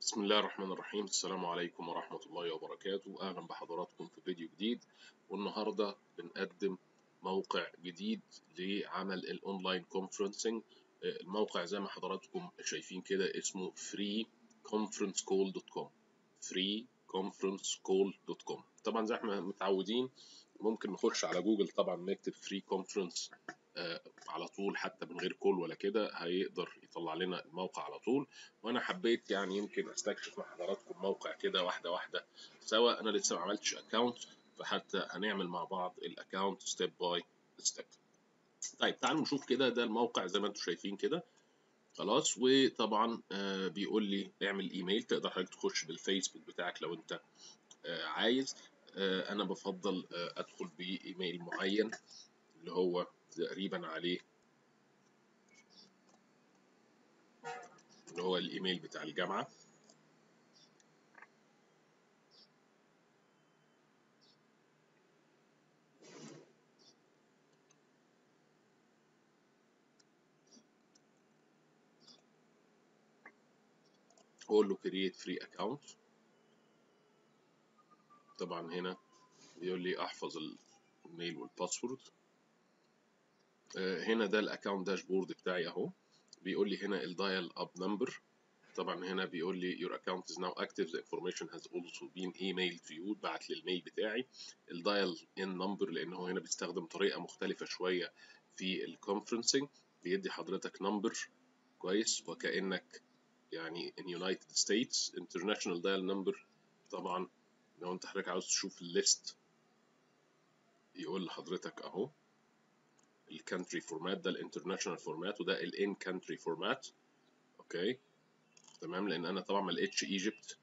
بسم الله الرحمن الرحيم السلام عليكم ورحمة الله وبركاته أهلا بحضراتكم في فيديو جديد والنهاردة بنقدم موقع جديد لعمل الأونلاين كونفرنسنج الموقع زي ما حضراتكم شايفين كده اسمه freeconferencecall.com freeconferencecall.com طبعا زي ما متعودين ممكن نخش على جوجل طبعا نكتب فري كونفرنس على طول حتى من غير كول ولا كده هيقدر يطلع لنا الموقع على طول وانا حبيت يعني يمكن استكشف مع حضراتكم موقع كده واحده واحده سوا انا لسه ما عملتش اكونت فحتى هنعمل مع بعض الاكونت ستيب باي ستيب طيب تعالوا نشوف كده ده الموقع زي ما انتم شايفين كده خلاص وطبعا آه بيقول لي اعمل ايميل تقدر حضرتك تخش بالفيسبوك بتاعك لو انت آه عايز آه انا بفضل ادخل بايميل معين اللي هو تقريبا عليه اللي هو الايميل بتاع الجامعه اقول له create free account طبعا هنا بيقول لي احفظ الميل والباسورد هنا ده الاكونت داشبورد بتاعي اهو بيقول لي هنا الدايل اب نمبر طبعا هنا بيقول لي your account is now active the information has also been emailed to you بعت لي الميل بتاعي الدايل ان نمبر لان هو هنا بيستخدم طريقه مختلفه شويه في الكونفرنسنج بيدي حضرتك نمبر كويس وكانك يعني in United States international dial number طبعا لو انت حضرتك عاوز تشوف الليست يقول لحضرتك اهو الكانتري فورمات ده الانترناشونال فورمات وده الان كانتري فورمات اوكي تمام لان انا طبعا ما لقيتش ايجيبت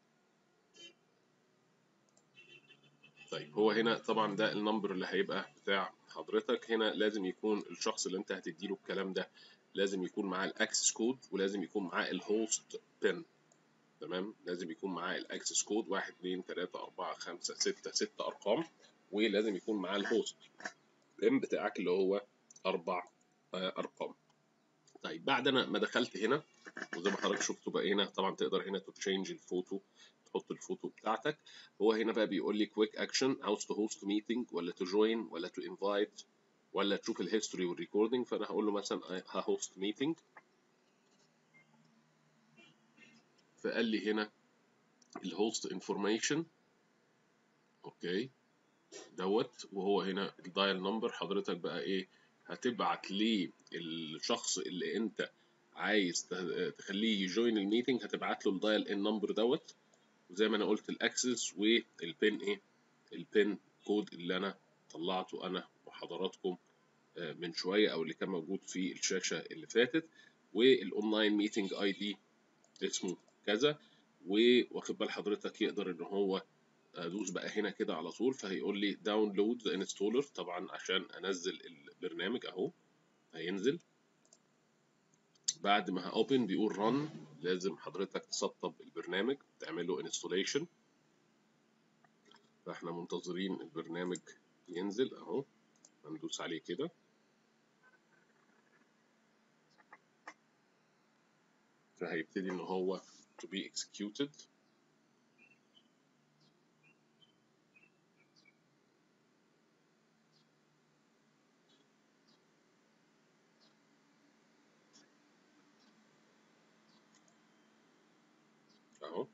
طيب هو هنا طبعا ده النمبر اللي هيبقى بتاع حضرتك هنا لازم يكون الشخص اللي انت هتديله الكلام ده لازم يكون معاه الاكسس كود ولازم يكون معاه الهوست بن تمام لازم يكون معاه الاكسس كود 1 2 3 4 5 6 6 ارقام ولازم يكون معاه الهوست الام بتاعك اللي هو اربع ارقام طيب بعد انا ما دخلت هنا وزي ما حضرتك شفتوا بقى هنا طبعا تقدر هنا تتشينج الفوتو تحط الفوتو بتاعتك هو هنا بقى بيقول لي كويك اكشن عاوز تهوست ميتنج ولا تجوين ولا تو انفايت ولا تشوف الهيستوري والريكوردنج فانا هقول له مثلا ههوست ميتنج فقال لي هنا الهوست انفورميشن اوكي دوت وهو هنا الدايل نمبر حضرتك بقى ايه هتبعت للشخص اللي انت عايز تخليه يجوين الميتنج هتبعت له الدايل ان نمبر دوت وزي ما انا قلت الاكسس والبين ايه البين كود اللي انا طلعته انا وحضراتكم من شويه او اللي كان موجود في الشاشه اللي فاتت والاونلاين ميتنج اي دي اسمه كذا واخد بال حضرتك يقدر ان هو ادوس بقى هنا كده على طول فهيقول لي داونلود ذا انستولر طبعا عشان انزل البرنامج اهو هينزل بعد ما هاوبن بيقول رن لازم حضرتك تسطب البرنامج تعمل له انستوليشن فاحنا منتظرين البرنامج ينزل اهو هندوس عليه كده فهيبتدي ان هو to be executed اهو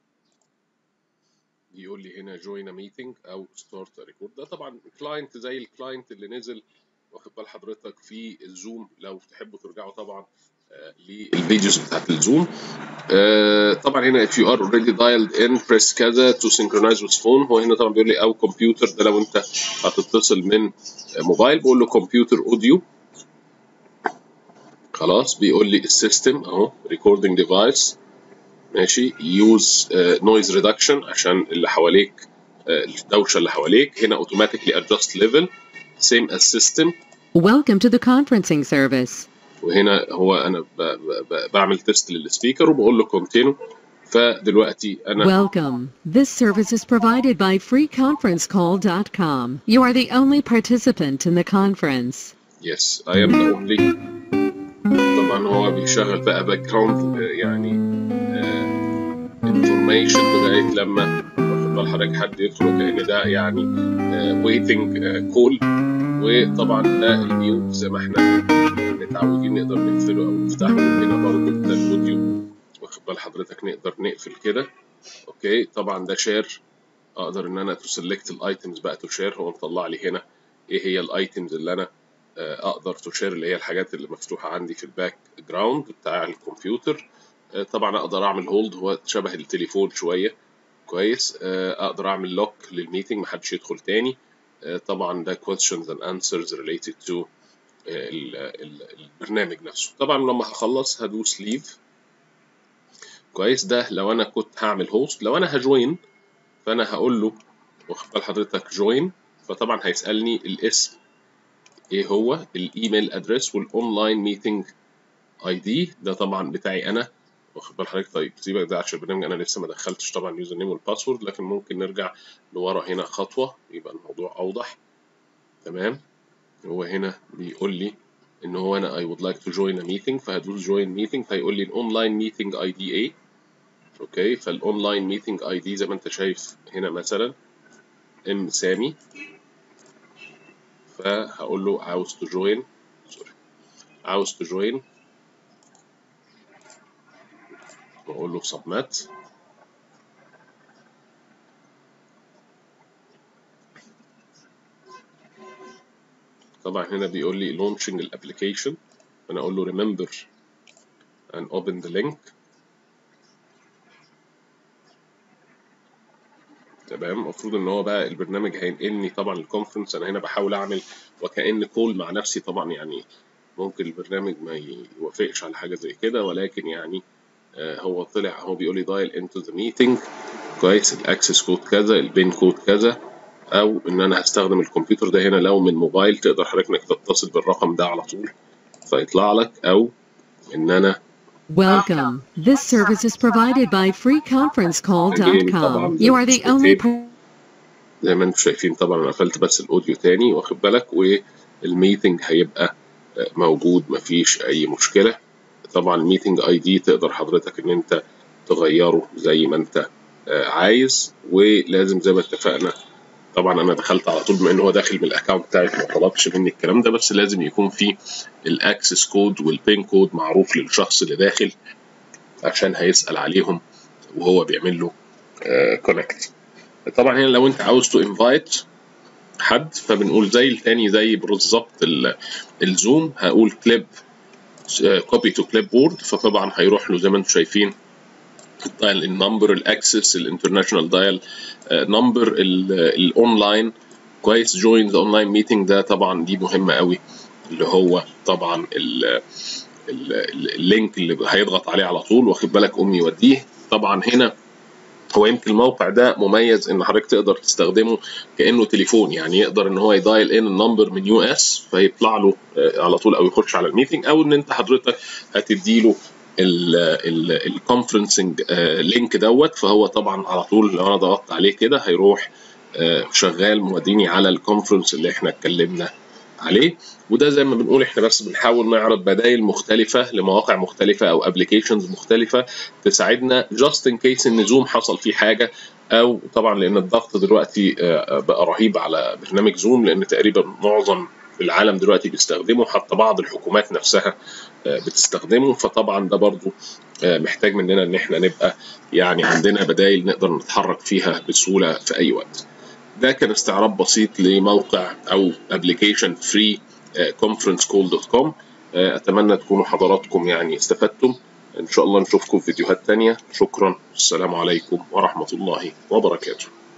يقول لي هنا join a meeting او start a record ده طبعا كلاينت زي الكلاينت اللي نزل واخد بال حضرتك في الزوم لو تحبوا ترجعوا طبعا آه للفيديوز بتاعت الزوم آه طبعا هنا if you are already dialed in press كذا to synchronize with phone هو هنا طبعا بيقول لي او كمبيوتر ده لو انت هتتصل من موبايل بقول له كمبيوتر اوديو خلاص بيقول لي السيستم اهو recording device ماشي يوز نويز ريدكشن عشان اللي حواليك uh, الدوشه اللي حواليك هنا automatically adjust level same as system Welcome to the conferencing service. وهنا هو انا ب ب بعمل تيست للسبيكر وبقول له continue فدلوقتي انا Welcome. This service is provided by freeconferencecall.com. You are the only participant in the conference. yes I am the only طبعا هو بيشغل بقى باك جراوند يعني انفورميشن لغايه لما واخد بال حضرتك حد يدخل كأن ده يعني ويتنج كول وطبعا ده الميوت زي ما احنا متعودين نقدر نقفله او نفتحه هنا برضه ده الاوديو واخد بال حضرتك نقدر نقفل كده اوكي طبعا ده شير اقدر ان انا تو سيلكت الايتمز بقى تو شير هو مطلع لي هنا ايه هي الايتمز اللي انا اقدر تو شير اللي هي الحاجات اللي مفتوحه عندي في الباك جراوند بتاع الكمبيوتر طبعا اقدر اعمل هولد هو شبه التليفون شويه كويس اقدر اعمل لوك للميتنج محدش يدخل تاني طبعا ده questions and answers related to البرنامج نفسه طبعا لما هخلص هدوس ليف كويس ده لو انا كنت هعمل هوست لو انا هجوين فانا هقول له واخد بال حضرتك جوين فطبعا هيسالني الاسم ايه هو الايميل ادرس والاونلاين ميتنج اي دي ده طبعا بتاعي انا واخد بال حضرتك طيب سيبك ده عشان البرنامج انا لسه ما دخلتش طبعا اليوزر نيم والباسورد لكن ممكن نرجع لورا هنا خطوه يبقى الموضوع اوضح تمام هو هنا بيقول لي ان هو انا I would like to join a meeting فهدوس join meeting فيقول لي الاونلاين ميتنج اي دي ايه اوكي فالاونلاين ميتنج اي دي زي ما انت شايف هنا مثلا ام سامي فهقول له عاوز to join سوري عاوز to join واقول له submit طبعا هنا بيقول لي launching الابلكيشن انا اقول له remember and open the link تمام المفروض ان هو بقى البرنامج هينقلني طبعا الكونفرنس انا هنا بحاول اعمل وكأن كول مع نفسي طبعا يعني ممكن البرنامج ما يوافقش على حاجه زي كده ولكن يعني آه هو طلع هو بيقول لي دايل انتو ذا ميتنج كويس الاكسس كود كذا البين كود كذا او ان انا هستخدم الكمبيوتر ده هنا لو من موبايل تقدر حضرتك انك تتصل بالرقم ده على طول فيطلع لك او ان انا Welcome. This service is provided by freeconferencecall.com. You are the only per- زي ما انتم شايفين طبعا انا قفلت بس الاوديو تاني واخد بالك والميتنج هيبقى موجود مفيش اي مشكله طبعا الميتنج اي دي تقدر حضرتك ان انت تغيره زي ما انت عايز ولازم زي ما اتفقنا طبعا انا دخلت على طول بما ان هو داخل من الاكونت بتاعي ما طلبش مني الكلام ده بس لازم يكون في الاكسس كود والبين كود معروف للشخص اللي داخل عشان هيسال عليهم وهو بيعمل له كونكت طبعا هنا لو انت عاوز تو انفايت حد فبنقول زي التاني زي بالظبط الزوم هقول كليب كوبي تو كليب بورد فطبعا هيروح له زي ما انتم شايفين الدايل النمبر الاكسس الانترناشونال دايل نمبر الاونلاين كويس جوين ذا اونلاين ميتنج ده طبعا دي مهمه قوي اللي هو طبعا اللينك اللي هيضغط عليه على طول واخد بالك قوم يوديه طبعا هنا هو يمكن الموقع ده مميز ان حضرتك تقدر تستخدمه كانه تليفون يعني يقدر ان هو يدايل ان النمبر من يو اس فيطلع له على طول او يخش على الميتنج او ان انت حضرتك هتديله الكونفرنسنج لينك دوت فهو طبعا على طول لو انا ضغطت عليه كده هيروح شغال موديني على الكونفرنس اللي احنا اتكلمنا عليه وده زي ما بنقول احنا بس بنحاول نعرض بدائل مختلفة لمواقع مختلفة او ابلكيشنز مختلفة تساعدنا جاست ان كيس ان زوم حصل فيه حاجة او طبعا لان الضغط دلوقتي بقى رهيب على برنامج زوم لان تقريبا معظم العالم دلوقتي بيستخدمه حتى بعض الحكومات نفسها بتستخدمه فطبعا ده برضو محتاج مننا ان احنا نبقى يعني عندنا بدائل نقدر نتحرك فيها بسهولة في اي وقت ده كان استعراض بسيط لموقع او ابلكيشن فري conferencecall.com اتمنى تكونوا حضراتكم يعني استفدتم ان شاء الله نشوفكم في فيديوهات تانية شكرا والسلام عليكم ورحمة الله وبركاته